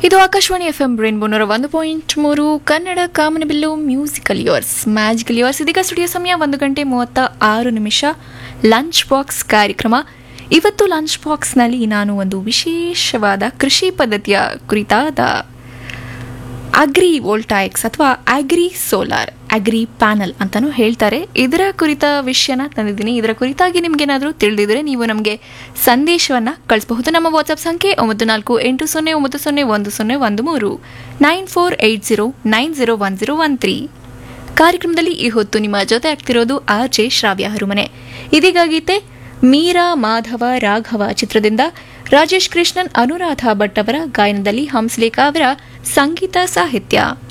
ಇದು Akashvani F M rainbow ನೂರ ಒಂದು ಪಾಯಿಂಟ್ ಮೂರು ಕನ್ನಡ ಕಾಮನಬಿಲ್ಲು ಮ್ಯೂಸಿಕಲ್ ಯುವರ್ಸ್ ಮ್ಯಾಜಿಕಲ್ ಯುವರ್ಸ್ ಇದೀಗ ಸ್ಟುಡಿಯೋ ಸಮಯ ಒಂದು ಗಂಟೆ ಮೂವತ್ತ ಆರು ನಿಮಿಷ ಲಂಚ್ ಬಾಕ್ಸ್ ಕಾರ್ಯಕ್ರಮ ಇವತ್ತು ಲಂಚ್ ಬಾಕ್ಸ್ನಲ್ಲಿ ನಾನು ಒಂದು ವಿಶೇಷವಾದ ಕೃಷಿ ಪದ್ಧತಿಯ ಕುರಿತಾದ ಅಗ್ರಿ ವೋಲ್ಟಾಯಿಕ್ಸ್ ಅಥವಾ ಅಗ್ರಿ ಸೋಲಾರ್ ಅಗ್ರಿ ಪ್ಯಾನಲ್ ಅಂತಾನೂ ಹೇಳ್ತಾರೆ ಇದರ ಕುರಿತ ವಿಷಯನ ತಂದಿದ್ದೀನಿ ಇದರ ಕುರಿತಾಗಿ ನಿಮ್ಗೇನಾದರೂ ತಿಳಿದಿದ್ರೆ ನೀವು ನಮಗೆ ಸಂದೇಶವನ್ನ ಕಳಿಸಬಹುದು ನಮ್ಮ ವಾಟ್ಸ್ಆಪ್ ಸಂಖ್ಯೆ ಒಂಬತ್ತು ನಾಲ್ಕು ಎಂಟು ಸೊನ್ನೆ ಒಂಬತ್ತು ಸೊನ್ನೆ ಒಂದು ಸೊನ್ನೆ ಒಂದು ಮೂರು nine four eight zero nine zero one zero one three ಕಾರ್ಯಕ್ರಮದಲ್ಲಿ ಈ ಹೊತ್ತು ನಿಮ್ಮ ಜೊತೆ ಆಗ್ತಿರೋದು ಆರ್ ಜೆ ಶ್ರಾವ್ಯ ಹರುಮನೆ ಇದೀಗ ಗೀತೆ ಮೀರಾ ಮಾಧವ ರಾಘವ ಚಿತ್ರದಿಂದ ರಾಜೇಶ್ ಕೃಷ್ಣನ್ ಅನುರಾಧ ಭಟ್ ಅವರ ಗಾಯನದಲ್ಲಿ ಹಂಸಲೇಖ ಅವರ ಸಂಗೀತ ಸಾಹಿತ್ಯ